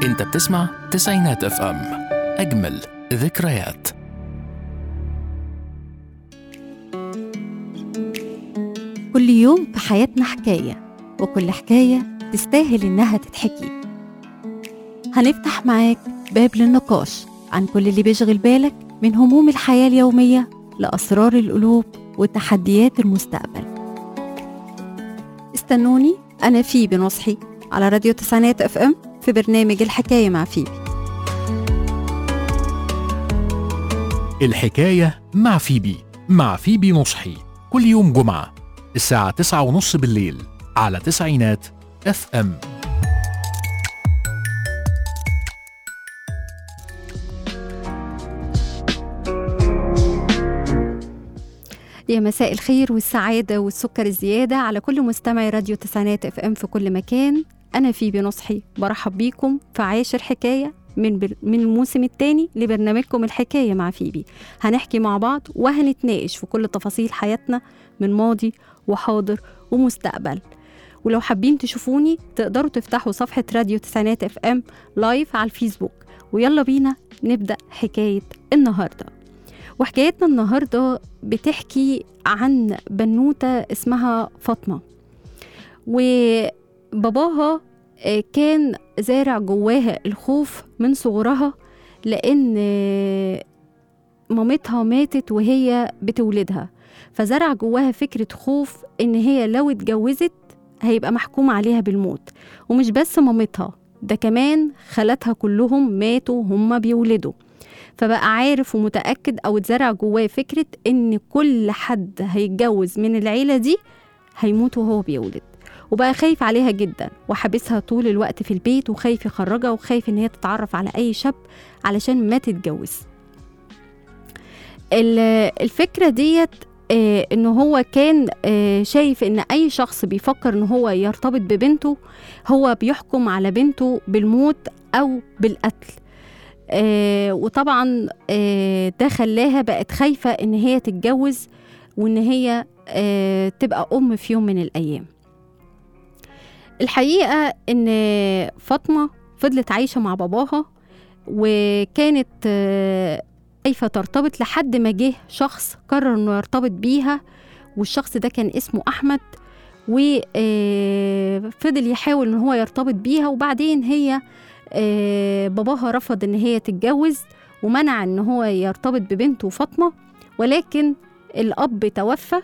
انت بتسمع تسعينات اف ام اجمل ذكريات كل يوم في حياتنا حكاية وكل حكاية تستاهل إنها تتحكي هنفتح معاك باب للنقاش عن كل اللي بيشغل بالك من هموم الحياة اليومية لأسرار القلوب وتحديات المستقبل استنوني أنا فيبي نصحي على راديو تسعينات اف ام في برنامج الحكاية مع فيبي الحكاية مع فيبي مع فيبي نصحي كل يوم جمعة الساعة تسعة ونص بالليل على تسعينات اف ام يا مساء الخير والسعادة والسكر الزيادة على كل مستمعي راديو تسعينات اف ام في كل مكان أنا فيبي نصحي برحب بيكم في عاشر حكاية من بر... من الموسم الثاني لبرنامجكم الحكاية مع فيبي هنحكي مع بعض وهنتناقش في كل تفاصيل حياتنا من ماضي وحاضر ومستقبل ولو حابين تشوفوني تقدروا تفتحوا صفحة راديو تسعينات اف ام لايف على الفيسبوك ويلا بينا نبدأ حكاية النهارده وحكايتنا النهارده بتحكي عن بنوته اسمها فاطمه وباباها آه، كان زارع جواها الخوف من صغرها لان آه، مامتها ماتت وهي بتولدها فزرع جواها فكره خوف ان هي لو اتجوزت هيبقى محكوم عليها بالموت ومش بس مامتها ده كمان خالاتها كلهم ماتوا هما بيولدوا فبقى عارف ومتأكد أو اتزرع جواه فكرة إن كل حد هيتجوز من العيلة دي هيموت وهو بيولد وبقى خايف عليها جدا وحابسها طول الوقت في البيت وخايف يخرجها وخايف إن هي تتعرف على أي شاب علشان ما تتجوز ال- الفكرة ديت آه، إن هو كان آه، شايف إن أي شخص بيفكر إن هو يرتبط ببنته هو بيحكم على بنته بالموت أو بالقتل آه وطبعا آه ده خلاها بقت خايفة إن هي تتجوز وإن هي آه تبقى أم في يوم من الأيام الحقيقة إن فاطمة فضلت عايشة مع باباها وكانت آه خايفة ترتبط لحد ما جه شخص قرر إنه يرتبط بيها والشخص ده كان اسمه أحمد وفضل يحاول إن هو يرتبط بيها وبعدين هي آه، باباها رفض ان هي تتجوز ومنع ان هو يرتبط ببنته فاطمه ولكن الاب توفى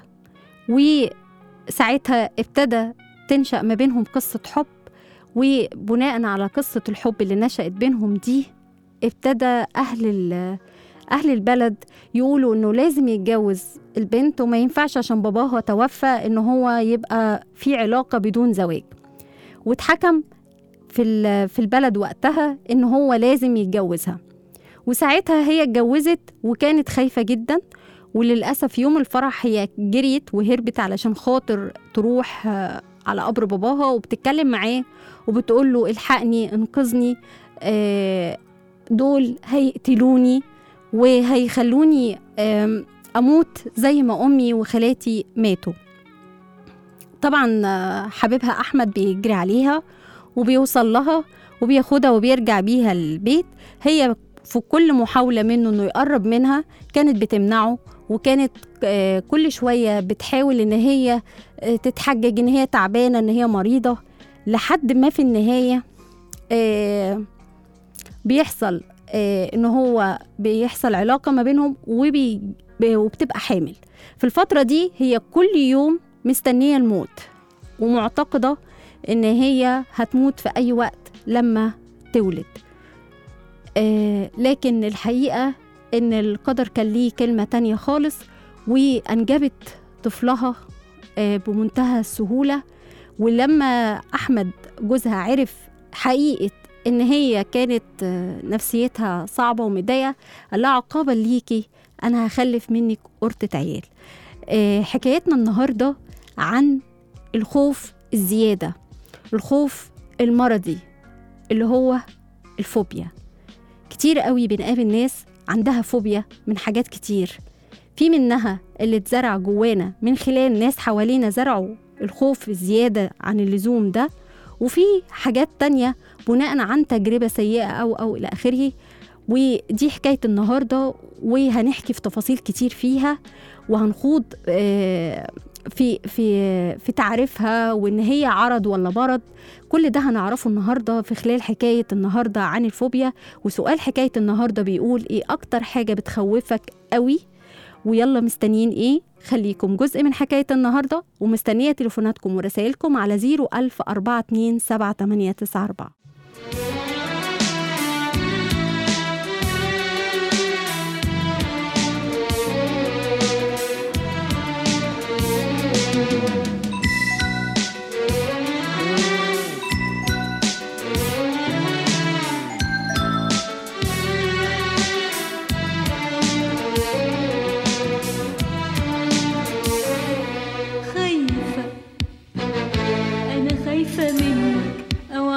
وساعتها ابتدى تنشا ما بينهم قصه حب وبناء على قصه الحب اللي نشات بينهم دي ابتدى اهل ال- اهل البلد يقولوا انه لازم يتجوز البنت وما ينفعش عشان باباها توفى ان هو يبقى في علاقه بدون زواج واتحكم في ال- في البلد وقتها ان هو لازم يتجوزها وساعتها هي اتجوزت وكانت خايفة جدا وللأسف يوم الفرح هي جريت وهربت علشان خاطر تروح آه، على قبر باباها وبتتكلم معاه وبتقول له الحقني انقذني آه، دول هيقتلوني وهيخلوني آم، أموت زي ما أمي وخالاتي ماتوا طبعا آه، حبيبها أحمد بيجري عليها وبيوصل لها وبياخدها وبيرجع بيها البيت هي في كل محاولة منه انه يقرب منها كانت بتمنعه وكانت آه، كل شوية بتحاول ان هي آه، تتحجج ان هي تعبانة ان هي مريضة لحد ما في النهاية آه، بيحصل آه، ان هو بيحصل علاقة ما بينهم وبي ب- وبتبقى حامل في الفترة دي هي كل يوم مستنية الموت ومعتقدة ان هي هتموت في اي وقت لما تولد آه لكن الحقيقة ان القدر كان ليه كلمة تانية خالص وانجبت طفلها آه بمنتهى السهولة ولما احمد جوزها عرف حقيقة ان هي كانت آه، نفسيتها صعبة ومضايقة قال لها عقابا ليكي انا هخلف منك قرطة عيال آه حكايتنا النهاردة عن الخوف الزيادة الخوف المرضي اللي هو الفوبيا كتير قوي بنقابل ناس عندها فوبيا من حاجات كتير في منها اللي اتزرع جوانا من خلال ناس حوالينا زرعوا الخوف الزيادة عن اللزوم ده وفي حاجات تانية بناء عن تجربة سيئة أو أو إلى آخره ودي حكاية النهاردة وهنحكي في تفاصيل كتير فيها وهنخوض آه، في في في تعريفها وان هي عرض ولا مرض كل ده هنعرفه النهارده في خلال حكايه النهارده عن الفوبيا وسؤال حكايه النهارده بيقول ايه اكتر حاجه بتخوفك قوي ويلا مستنيين ايه خليكم جزء من حكايه النهارده ومستنيه تليفوناتكم ورسائلكم على 01042 7894 خايفة أنا خايفة منك أو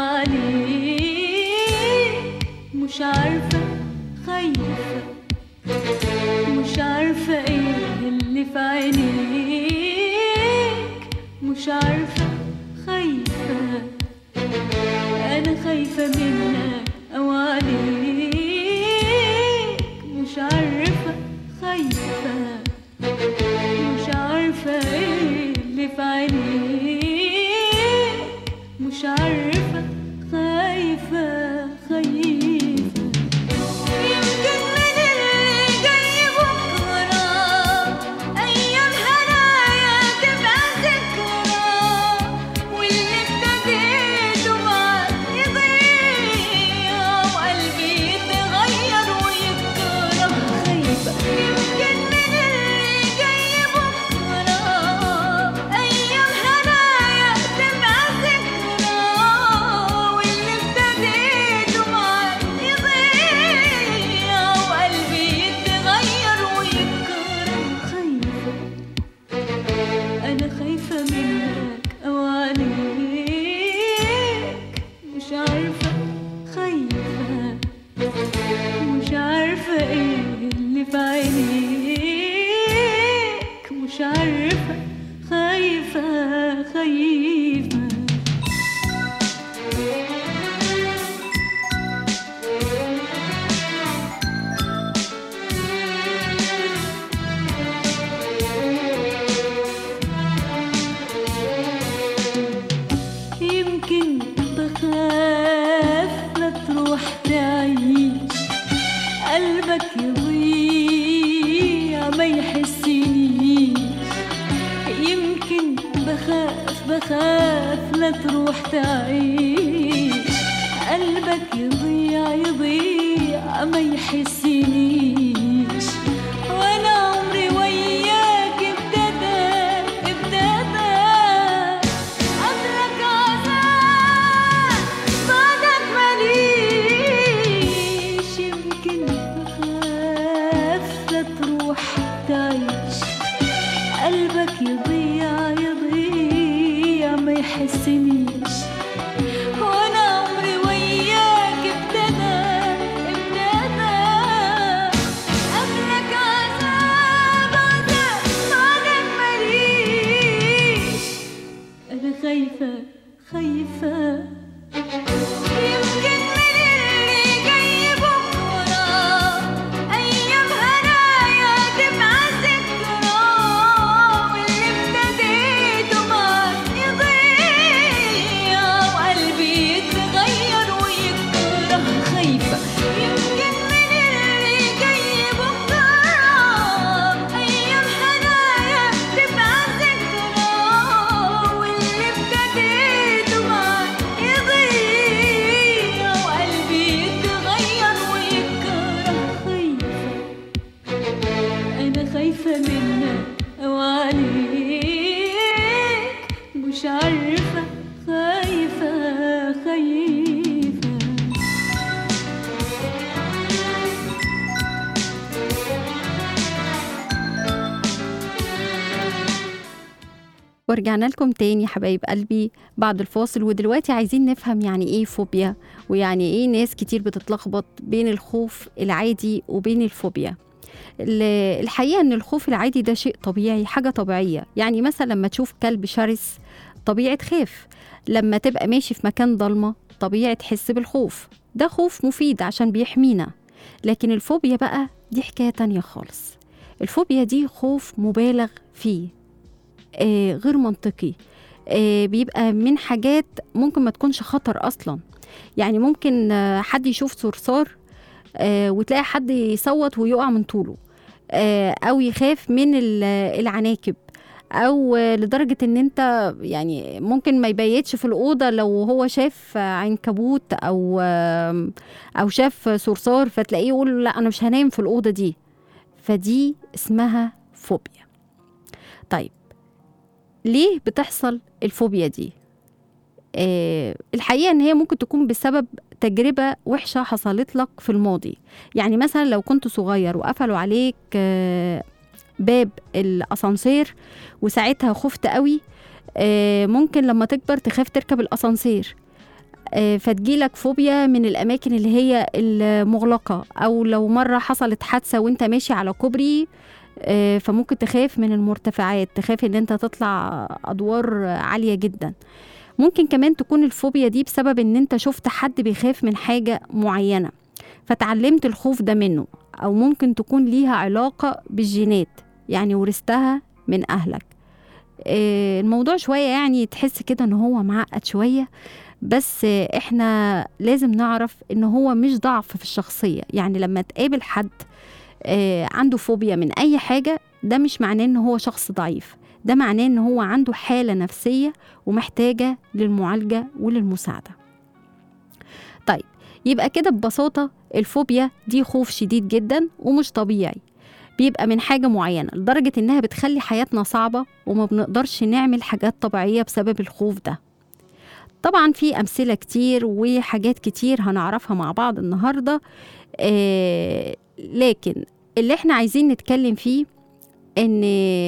عليك مش عارفة خايفة مش عارفة إيه اللي في عينيك مش عارفة خايفة أنا خايفة منك أو عليك مش عارفة خايفة مش عارفة ايه اللي في عينيك مش عارفة خايفة خايفة يمكن من اللي جاي بكرة أيام هنايا تبقى ذكرى واللي ابتديته معاك يضيع وقلبي يتغير ويتكره خايفة يمكن من اللي جاي بكرة أيام هنايا تبقى ذكرى واللي ابتديته معاك يضيع وقلبي يتغير ويتكره خايفة أنا خايفة منك أو عليك مش عارفة خايفة مش عارفة إيه اللي في عينيك مش عارفة خايفة خايفة يمكن بخاف لا تروح تعيش قلبك يضيع ما يحسنيش يمكن بخاف بخاف لا تروح تعيش قلبك يضيع يضيع ما يحسنيش وانا عمري وياك ابتدى ابتدى قبلك عذاب بعدك ماليش يمكن بخاف لا تروح تعيش قلبك يضيع يضيع ما يحسنيش وانا عمري وياك ابتدى ابتدى قبلك عذاب عذاب بعدك ماليش أنا خايفة خايفة يمكن من اللي جاي بكرة أيام هنايا تبقى ذكرى واللي ابتديته معاك يضيع وقلبي يتغير ويكره خايفة يمكن من اللي جاي بكرة أيام هنايا تبقى ذكرى واللي ابتديته معاك يضيع وقلبي يتغير ويكره خايفة أنا خايفة منك أو عليك مش عارفة خايفة خايفة ورجعنا لكم تاني حبايب قلبي بعد الفاصل ودلوقتي عايزين نفهم يعني ايه فوبيا ويعني ايه ناس كتير بتتلخبط بين الخوف العادي وبين الفوبيا ال- الحقيقة ان الخوف العادي ده شيء طبيعي حاجة طبيعية يعني مثلا لما تشوف كلب شرس طبيعي تخاف لما تبقى ماشي في مكان ضلمة طبيعي تحس بالخوف ده خوف مفيد عشان بيحمينا لكن الفوبيا بقى دي حكاية تانية خالص الفوبيا دي خوف مبالغ فيه آه غير منطقي آه بيبقى من حاجات ممكن ما تكونش خطر أصلا يعني ممكن آه حد يشوف صرصار آه وتلاقي حد يصوت ويقع من طوله آه أو يخاف من ال- العناكب او لدرجه ان انت يعني ممكن ما يبيتش في الاوضه لو هو شاف عنكبوت او او شاف صرصار فتلاقيه يقول لا انا مش هنام في الاوضه دي فدي اسمها فوبيا طيب ليه بتحصل الفوبيا دي آه الحقيقه ان هي ممكن تكون بسبب تجربه وحشه حصلت لك في الماضي يعني مثلا لو كنت صغير وقفلوا عليك آه باب الاسانسير وساعتها خفت قوي آه، ممكن لما تكبر تخاف تركب الاسانسير آه، فتجيلك فوبيا من الاماكن اللي هي المغلقه او لو مره حصلت حادثه وانت ماشي على كوبري آه، فممكن تخاف من المرتفعات تخاف ان انت تطلع ادوار عاليه جدا ممكن كمان تكون الفوبيا دي بسبب ان انت شفت حد بيخاف من حاجه معينه فتعلمت الخوف ده منه او ممكن تكون ليها علاقه بالجينات يعني ورثتها من اهلك آه، الموضوع شويه يعني تحس كده ان هو معقد شويه بس آه، احنا لازم نعرف ان هو مش ضعف في الشخصيه يعني لما تقابل حد آه، عنده فوبيا من اي حاجه ده مش معناه ان هو شخص ضعيف ده معناه ان هو عنده حاله نفسيه ومحتاجه للمعالجه وللمساعده طيب يبقى كده ببساطه الفوبيا دي خوف شديد جدا ومش طبيعي بيبقى من حاجة معينة لدرجة إنها بتخلي حياتنا صعبة وما بنقدرش نعمل حاجات طبيعية بسبب الخوف ده طبعا في أمثلة كتير وحاجات كتير هنعرفها مع بعض النهاردة آه لكن اللي احنا عايزين نتكلم فيه إن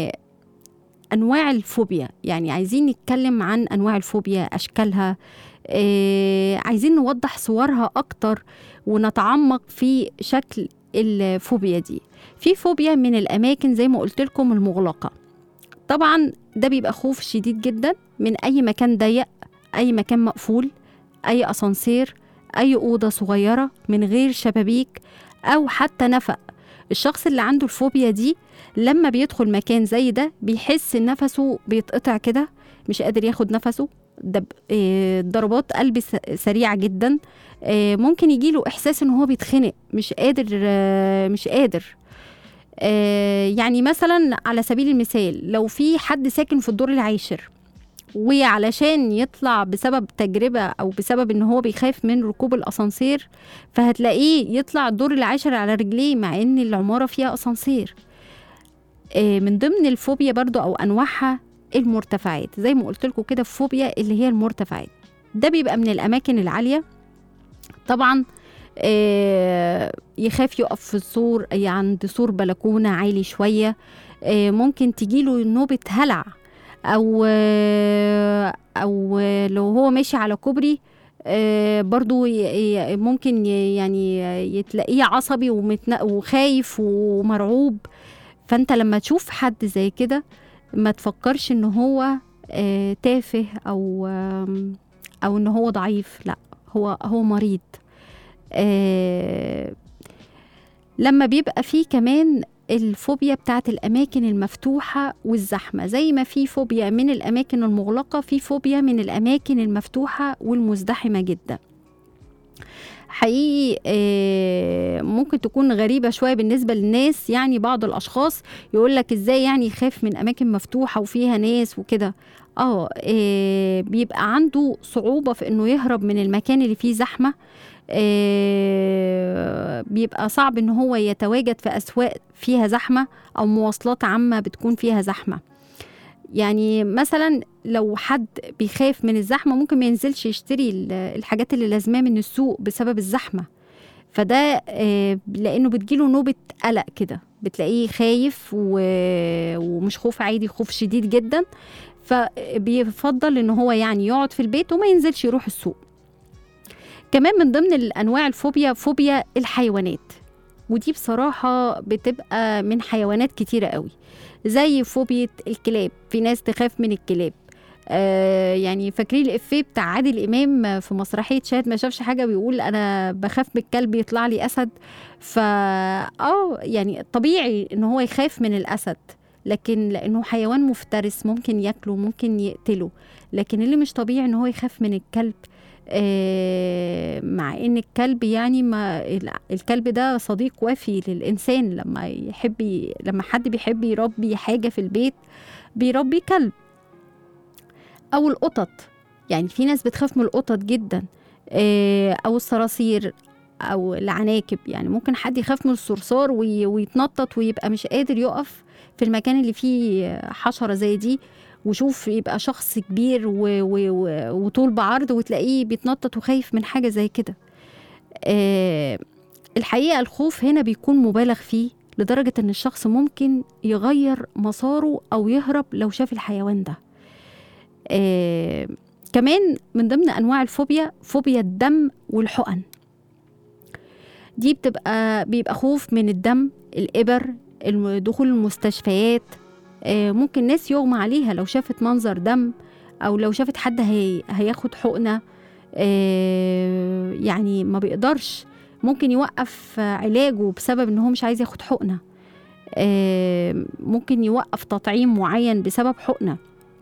أنواع الفوبيا يعني عايزين نتكلم عن أنواع الفوبيا أشكالها آه عايزين نوضح صورها أكتر ونتعمق في شكل الفوبيا دي في فوبيا من الاماكن زي ما قلت لكم المغلقه طبعا ده بيبقى خوف شديد جدا من اي مكان ضيق اي مكان مقفول اي اسانسير اي اوضه صغيره من غير شبابيك او حتى نفق الشخص اللي عنده الفوبيا دي لما بيدخل مكان زي ده بيحس ان نفسه بيتقطع كده مش قادر ياخد نفسه دب... آه، ضربات قلب س- سريعه جدا آه، ممكن يجيله احساس ان هو بيتخنق مش قادر آه، مش قادر آه، يعني مثلا على سبيل المثال لو في حد ساكن في الدور العاشر وعلشان يطلع بسبب تجربة أو بسبب إن هو بيخاف من ركوب الأسانسير فهتلاقيه يطلع الدور العاشر على رجليه مع إن العمارة فيها أسانسير آه، من ضمن الفوبيا برضو أو أنواعها المرتفعات زي ما قلت لكم كده الفوبيا اللي هي المرتفعات ده بيبقى من الأماكن العالية طبعا آه، يخاف يقف في السور أي عند سور بلكونة عالي شوية آه، ممكن تجيله نوبة هلع أو آه، أو آه، لو هو ماشي على كوبري آه، برضو ي- ي- ممكن ي- يعني يتلاقيه عصبي ومتن- وخايف ومرعوب فانت لما تشوف حد زي كده ما تفكرش ان هو آه، تافه او آم، او ان هو ضعيف لا هو هو مريض آه، لما بيبقى فيه كمان الفوبيا بتاعت الأماكن المفتوحة والزحمة زي ما في فوبيا من الأماكن المغلقة في فوبيا من الأماكن المفتوحة والمزدحمة جدا حقيقي آه، ممكن تكون غريبة شوية بالنسبة للناس يعني بعض الأشخاص يقول لك إزاي يعني يخاف من أماكن مفتوحة وفيها ناس وكده اه آه، بيبقى عنده صعوبة في إنه يهرب من المكان اللي فيه زحمة آه، بيبقى صعب ان هو يتواجد في اسواق فيها زحمه او مواصلات عامه بتكون فيها زحمه يعني مثلا لو حد بيخاف من الزحمه ممكن ما ينزلش يشتري ال- الحاجات اللي لازماه من السوق بسبب الزحمه فده آه، لانه بتجيله نوبه قلق كده بتلاقيه خايف و- ومش خوف عادي خوف شديد جدا فبيفضل ان هو يعني يقعد في البيت وما ينزلش يروح السوق كمان من ضمن الانواع الفوبيا فوبيا الحيوانات ودي بصراحة بتبقى من حيوانات كتيرة قوي زي فوبيا الكلاب في ناس تخاف من الكلاب آه يعني فاكرين الإفيه بتاع عادل إمام في مسرحية شاهد ما شافش حاجة بيقول أنا بخاف من الكلب يطلع لي أسد فا اه يعني طبيعي إن هو يخاف من الأسد لكن لأنه حيوان مفترس ممكن ياكله ممكن يقتله لكن اللي مش طبيعي إن هو يخاف من الكلب آه، مع ان الكلب يعني ما ال- الكلب ده صديق وفي للانسان لما يحب ي- لما حد بيحب يربي حاجه في البيت بيربي كلب او القطط يعني في ناس بتخاف من القطط جدا آه، او الصراصير او العناكب يعني ممكن حد يخاف من الصرصار وي- ويتنطط ويبقى مش قادر يقف في المكان اللي فيه حشره زي دي وشوف يبقى شخص كبير و... و... و... وطول بعرض وتلاقيه بيتنطط وخايف من حاجه زي كده آه الحقيقه الخوف هنا بيكون مبالغ فيه لدرجه ان الشخص ممكن يغير مساره او يهرب لو شاف الحيوان ده آه كمان من ضمن انواع الفوبيا فوبيا الدم والحقن دي بتبقى بيبقى خوف من الدم الإبر الم- دخول المستشفيات آه، ممكن ناس يغمى عليها لو شافت منظر دم أو لو شافت حد هي هياخد حقنة آه، يعني ما بيقدرش ممكن يوقف آه، علاجه بسبب ان هو مش عايز ياخد حقنة آه، ممكن يوقف تطعيم معين بسبب حقنة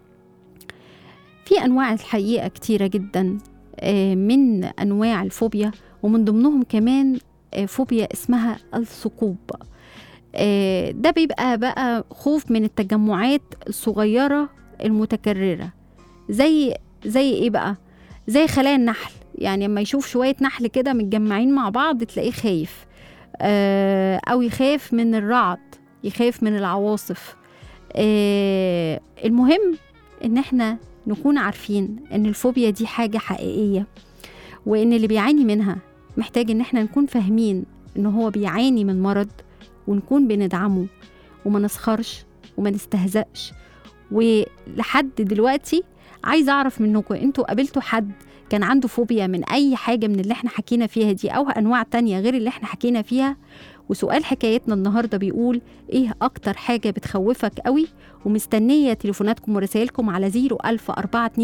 في أنواع الحقيقة كتيرة جدا آه، من أنواع الفوبيا ومن ضمنهم كمان آه، فوبيا اسمها الثقوب آه، ده بيبقى بقى خوف من التجمعات الصغيرة المتكررة زي زي ايه بقى زي خلايا النحل يعني لما يشوف شوية نحل كده متجمعين مع بعض تلاقيه خايف آه، أو يخاف من الرعد يخاف من العواصف آه، المهم إن احنا نكون عارفين إن الفوبيا دي حاجة حقيقية وإن اللي بيعاني منها محتاج إن احنا نكون فاهمين إن هو بيعاني من مرض ونكون بندعمه وما نسخرش وما نستهزأش ولحد دلوقتي عايزة أعرف منكم أنتوا قابلتوا حد كان عنده فوبيا من أي حاجة من اللي احنا حكينا فيها دي أو أنواع تانية غير اللي احنا حكينا فيها وسؤال حكايتنا النهاردة بيقول إيه أكتر حاجة بتخوفك قوي ومستنية تليفوناتكم ورسائلكم على 01000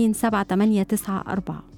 427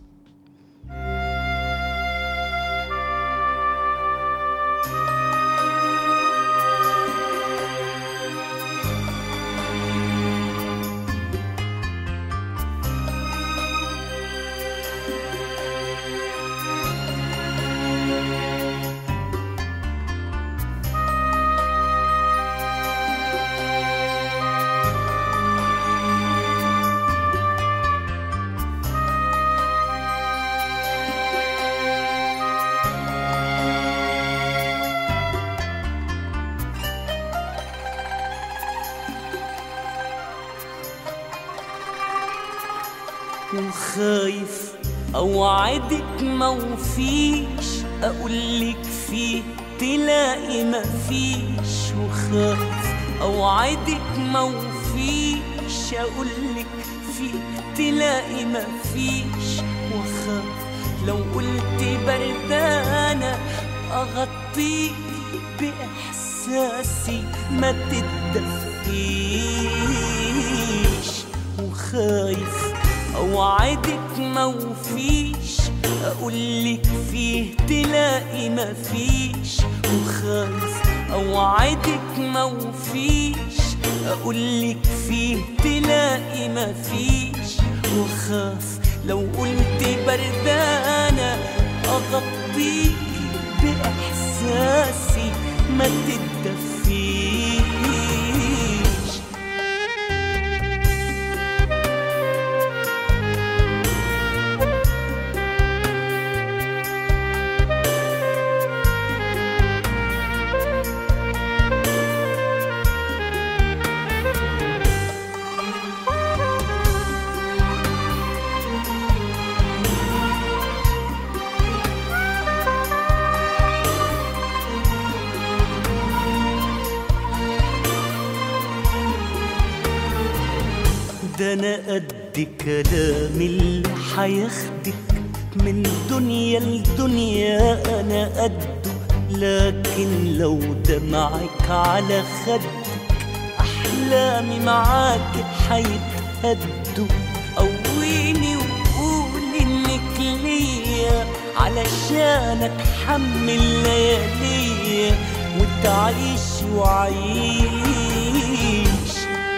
وخايف اوعدك موفيش اقولك فيه تلاقي مفيش وخايف اوعدك موفيش اقولك فيه تلاقي مفيش وخايف لو قلت بردانة اغطيك باحساسي ما تتدفيش وخايف اوعدك موفيش اقولك فيه تلاقي مفيش وخايف اوعدك موفيش اقولك فيه تلاقي مفيش وخاف لو قلت بردانة اغطيك باحساسي ما تتدفيش ده انا قد كلام اللي حياخدك من دنيا لدنيا انا قده لكن لو دمعك على خدك احلامي معاك حيتهدوا قويني وقول انك ليا علشان اتحمل لياليا وتعيش وعيش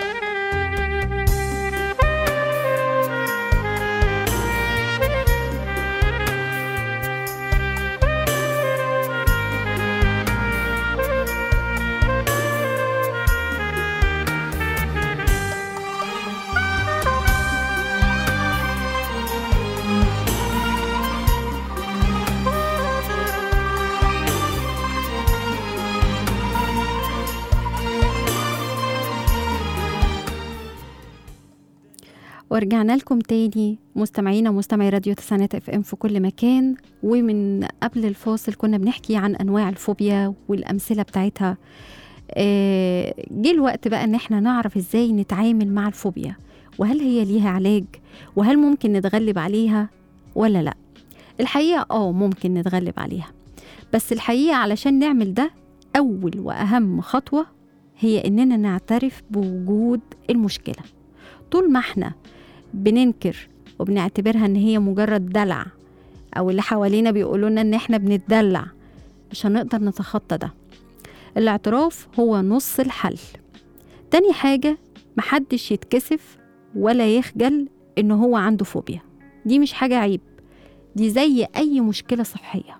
ورجعنا لكم تاني مستمعينا ومستمعي راديو تسعينات اف ام في كل مكان ومن قبل الفاصل كنا بنحكي عن انواع الفوبيا والامثله بتاعتها آه، جه الوقت بقى ان احنا نعرف ازاي نتعامل مع الفوبيا وهل هي ليها علاج وهل ممكن نتغلب عليها ولا لا الحقيقه اه ممكن نتغلب عليها بس الحقيقه علشان نعمل ده اول واهم خطوه هي اننا نعترف بوجود المشكله طول ما احنا بننكر وبنعتبرها ان هي مجرد دلع او اللي حوالينا بيقولوا لنا ان احنا بنتدلع مش هنقدر نتخطى ده الاعتراف هو نص الحل تاني حاجة محدش يتكسف ولا يخجل ان هو عنده فوبيا دي مش حاجة عيب دي زي اي مشكلة صحية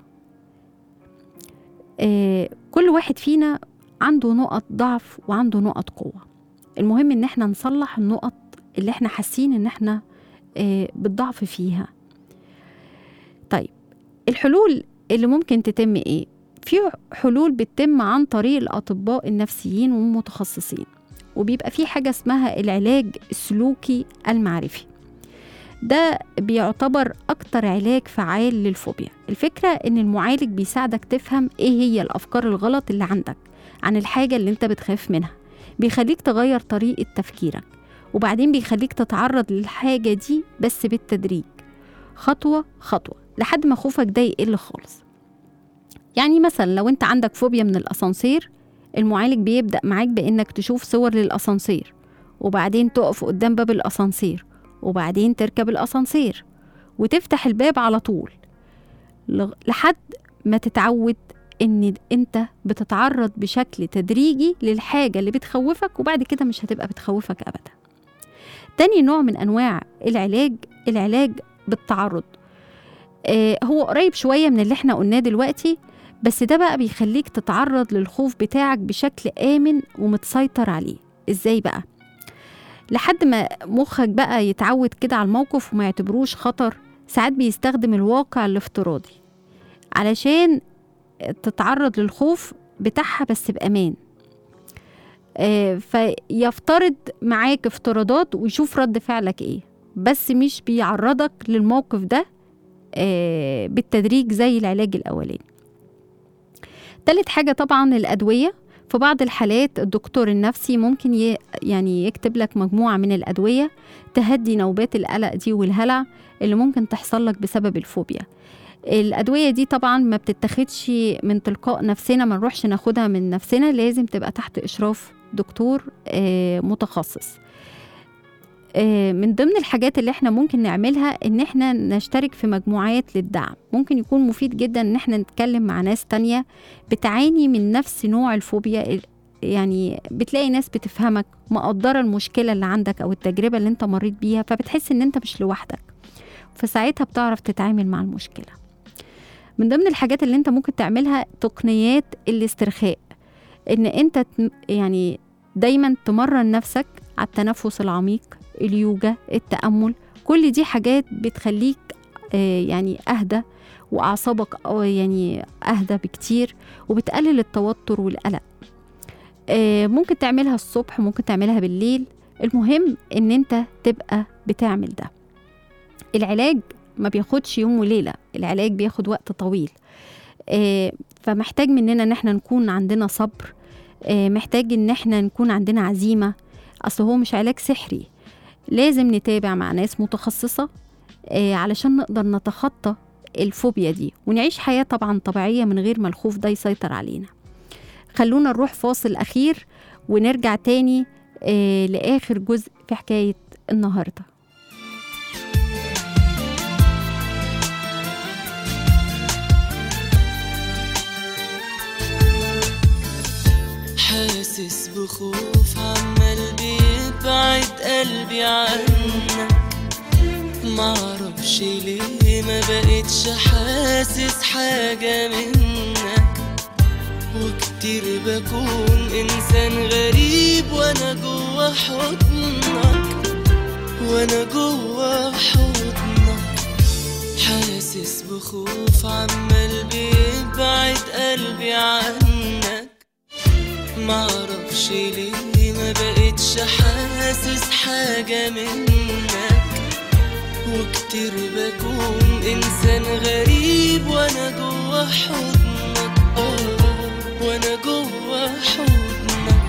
آه كل واحد فينا عنده نقط ضعف وعنده نقط قوة المهم ان احنا نصلح النقط اللي احنا حاسين ان احنا آه، بالضعف فيها طيب الحلول اللي ممكن تتم ايه في حلول بتتم عن طريق الاطباء النفسيين والمتخصصين وبيبقى في حاجه اسمها العلاج السلوكي المعرفي ده بيعتبر اكتر علاج فعال للفوبيا الفكره ان المعالج بيساعدك تفهم ايه هي الافكار الغلط اللي عندك عن الحاجه اللي انت بتخاف منها بيخليك تغير طريقه تفكيرك وبعدين بيخليك تتعرض للحاجة دي بس بالتدريج خطوة خطوة لحد ما خوفك ده يقل خالص يعني مثلا لو انت عندك فوبيا من الأسانسير المعالج بيبدأ معاك بإنك تشوف صور للأسانسير وبعدين تقف قدام باب الأسانسير وبعدين تركب الأسانسير وتفتح الباب على طول لغ- لحد ما تتعود ان انت بتتعرض بشكل تدريجي للحاجة اللي بتخوفك وبعد كده مش هتبقى بتخوفك أبدا تاني نوع من أنواع العلاج العلاج بالتعرض آه هو قريب شوية من اللي احنا قلناه دلوقتي بس ده بقى بيخليك تتعرض للخوف بتاعك بشكل آمن ومتسيطر عليه ازاي بقى لحد ما مخك بقى يتعود كده على الموقف وما يعتبروش خطر ساعات بيستخدم الواقع الافتراضي علشان تتعرض للخوف بتاعها بس بأمان آه، فيفترض معاك افتراضات ويشوف رد فعلك ايه بس مش بيعرضك للموقف ده آه، بالتدريج زي العلاج الأولاني تالت حاجة طبعا الأدوية في بعض الحالات الدكتور النفسي ممكن ي... يعني يكتب لك مجموعة من الأدوية تهدي نوبات القلق دي والهلع اللي ممكن تحصل لك بسبب الفوبيا الأدوية دي طبعا ما بتتاخدش من تلقاء نفسنا ما نروحش ناخدها من نفسنا لازم تبقى تحت إشراف دكتور آه، متخصص آه، من ضمن الحاجات اللي احنا ممكن نعملها ان احنا نشترك في مجموعات للدعم ممكن يكون مفيد جدا ان احنا نتكلم مع ناس تانية بتعاني من نفس نوع الفوبيا ال- يعني بتلاقي ناس بتفهمك مقدرة المشكلة اللي عندك أو التجربة اللي انت مريت بيها فبتحس ان انت مش لوحدك فساعتها بتعرف تتعامل مع المشكلة من ضمن الحاجات اللي انت ممكن تعملها تقنيات الاسترخاء ان انت تم- يعني دايما تمرن نفسك على التنفس العميق اليوجا التأمل كل دي حاجات بتخليك آه، يعني أهدى وأعصابك آه، يعني أهدى بكتير وبتقلل التوتر والقلق آه، ممكن تعملها الصبح ممكن تعملها بالليل المهم ان انت تبقى بتعمل ده العلاج ما بياخدش يوم وليلة العلاج بياخد وقت طويل آه، فمحتاج مننا ان احنا نكون عندنا صبر آه، محتاج ان احنا نكون عندنا عزيمة اصل هو مش علاج سحري لازم نتابع مع ناس متخصصة آه، علشان نقدر نتخطى الفوبيا دي ونعيش حياة طبعا طبيعية من غير ما الخوف ده يسيطر علينا خلونا نروح فاصل أخير ونرجع تاني آه، لآخر جزء في حكاية النهاردة بخوف عمال بيبعد قلبي عنك معرفش ليه ما بقتش حاسس حاجة منك وكتير بكون إنسان غريب وأنا جوا حضنك وأنا جوا حضنك حاسس بخوف عمال بيبعد قلبي عنك معرفش ليه ما بقتش حاسس حاجة منك وكتير بكون إنسان غريب وأنا جوا حضنك آه وأنا جوا حضنك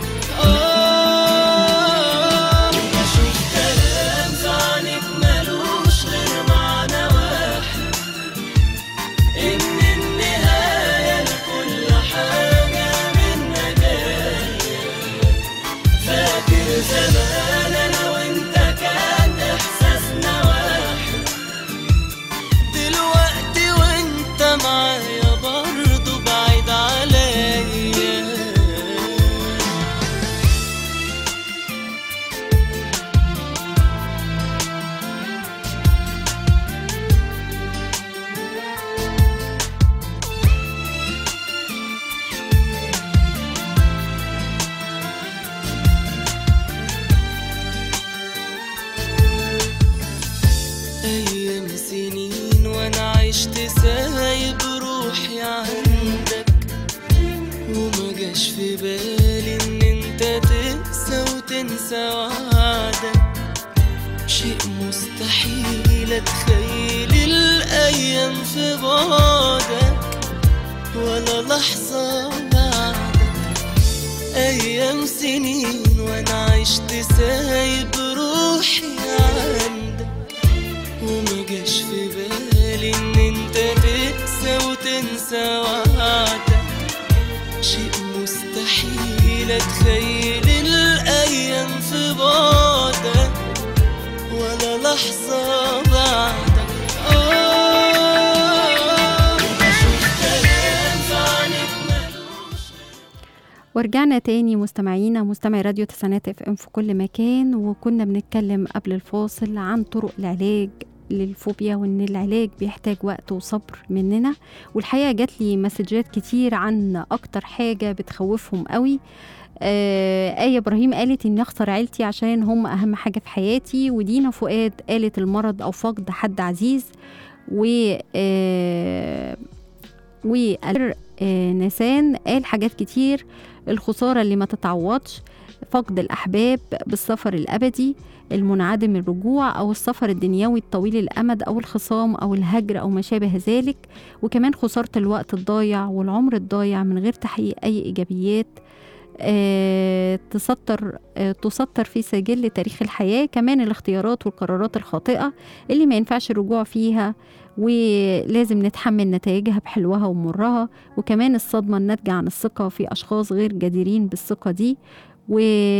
آه بشوف كلام في عينك ملوش غير معنى واحد إن النهاية لكل حاجة منا جاية فاكر زمان أنا وأنت كان إحساسنا واحد دلوقتي وأنت معايا برضه بعيد عليا أيام سنين وأنا عشت سايب روحي عندك وما جاش في بالي إن أنت تنسى وتنسى وعدك شيء مستحيل أتخيل الأيام في بعدك ولا لحظة بعدك أيام سنين وأنا عشت سايب روحي عندك وما جاش في بالي ان انت تنسى وتنسى وعدك شيء مستحيل اتخيل الايام في بعدك ولا لحظة بعدك آه بشوف كلام في عينك ملوش ورجعنا تاني مستمعينا مستمعي راديو تسعينات اف ام في كل مكان وكنا بنتكلم قبل الفاصل عن طرق العلاج للفوبيا وان العلاج بيحتاج وقت وصبر مننا والحقيقه جات لي مسجات كتير عن اكتر حاجه بتخوفهم قوي آه آية إبراهيم قالت إني أخسر عيلتي عشان هم أهم حاجة في حياتي ودينا فؤاد قالت المرض أو فقد حد عزيز و آه وقال آه نسان قال حاجات كتير الخسارة اللي ما تتعوضش فقد الأحباب بالسفر الأبدي المنعدم الرجوع أو السفر الدنيوي الطويل الأمد أو الخصام أو الهجر أو ما شابه ذلك وكمان خسارة الوقت الضايع والعمر الضايع من غير تحقيق أي إيجابيات آه، تسطر آه، تسطر في سجل تاريخ الحياة كمان الاختيارات والقرارات الخاطئة اللي ما ينفعش الرجوع فيها ولازم نتحمل نتائجها بحلوها ومرها وكمان الصدمة الناتجة عن الثقة في أشخاص غير جديرين بالثقة دي و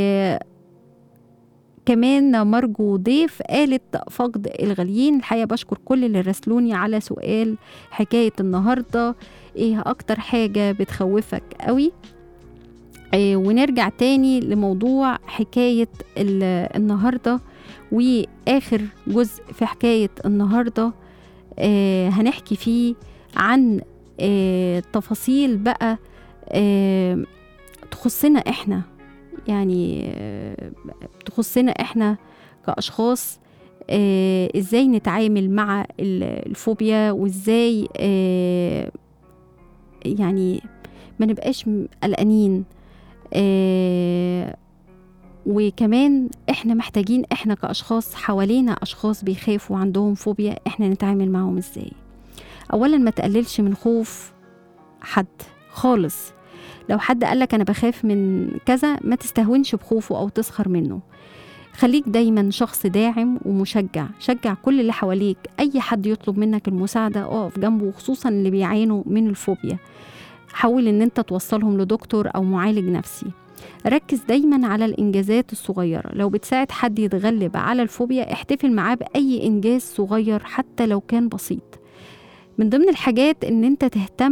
كمان مرجو ضيف قالت فقد الغاليين الحقيقة بشكر كل اللي راسلوني على سؤال حكاية النهاردة ايه أكتر حاجة بتخوفك قوي آه، ونرجع تاني لموضوع حكاية ال- النهاردة وآخر جزء في حكاية النهاردة آه، هنحكي فيه عن آه، تفاصيل بقى آه، تخصنا احنا يعني آه، تخصنا احنا كأشخاص آه، ازاي نتعامل مع ال- الفوبيا وازاي آه، يعني ما نبقاش م- قلقانين آه، وكمان احنا محتاجين احنا كأشخاص حوالينا أشخاص بيخافوا عندهم فوبيا احنا نتعامل معهم ازاي أولا ما تقللش من خوف حد خالص لو حد قالك أنا بخاف من كذا ما تستهونش بخوفه أو تسخر منه خليك دايما شخص داعم ومشجع شجع كل اللي حواليك أي حد يطلب منك المساعدة اقف جنبه خصوصا اللي بيعانوا من الفوبيا حاول ان انت توصلهم لدكتور او معالج نفسي ركز دايما على الانجازات الصغيره لو بتساعد حد يتغلب على الفوبيا احتفل معاه باي انجاز صغير حتى لو كان بسيط من ضمن الحاجات ان انت تهتم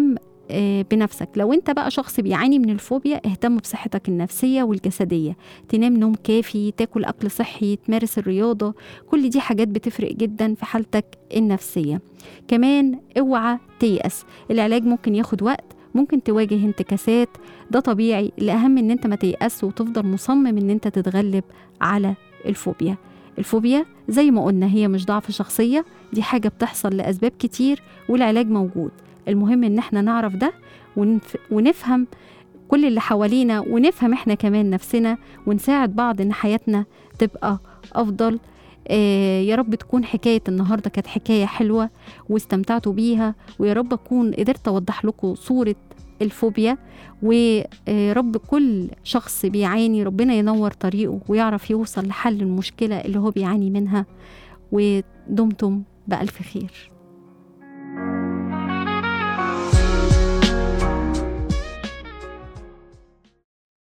آه، بنفسك لو انت بقى شخص بيعاني من الفوبيا اهتم بصحتك النفسية والجسدية تنام نوم كافي تاكل أكل صحي تمارس الرياضة كل دي حاجات بتفرق جدا في حالتك النفسية كمان اوعى تيأس العلاج ممكن ياخد وقت ممكن تواجه انتكاسات ده طبيعي الأهم ان انت ما تيأس وتفضل مصمم ان انت تتغلب على الفوبيا الفوبيا زي ما قلنا هي مش ضعف شخصية دي حاجة بتحصل لأسباب كتير والعلاج موجود المهم ان احنا نعرف ده ونف... ونفهم كل اللي حوالينا ونفهم احنا كمان نفسنا ونساعد بعض ان حياتنا تبقى افضل آه يا رب تكون حكاية النهاردة كانت حكاية حلوة واستمتعتوا بيها ويا رب أكون قدرت أوضح لكم صورة الفوبيا ورب كل شخص بيعاني ربنا ينور طريقه ويعرف يوصل لحل المشكلة اللي هو بيعاني منها ودمتم بألف خير